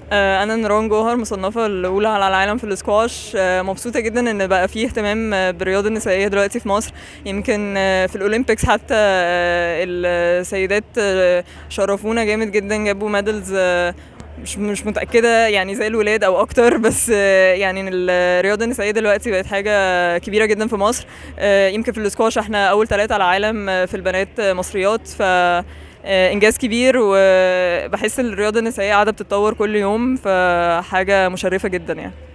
آه، انا نوران جوهر مصنفه الاولى على العالم في الاسكواش آه، مبسوطه جدا ان بقى فيه اهتمام آه، بالرياضه النسائيه دلوقتي في مصر يمكن آه، في الاولمبيكس حتى آه، السيدات آه، شرفونا جامد جدا جابوا ميدلز مش مش متاكده يعني زي الولاد او اكتر بس آه، يعني الرياضه النسائيه دلوقتي بقت حاجه كبيره جدا في مصر آه، يمكن في الاسكواش احنا اول ثلاثه على العالم آه، في البنات آه، مصريات ف آه، انجاز كبير وبحس الرياضه النسائيه قاعده بتتطور كل يوم فحاجه مشرفه جدا يعني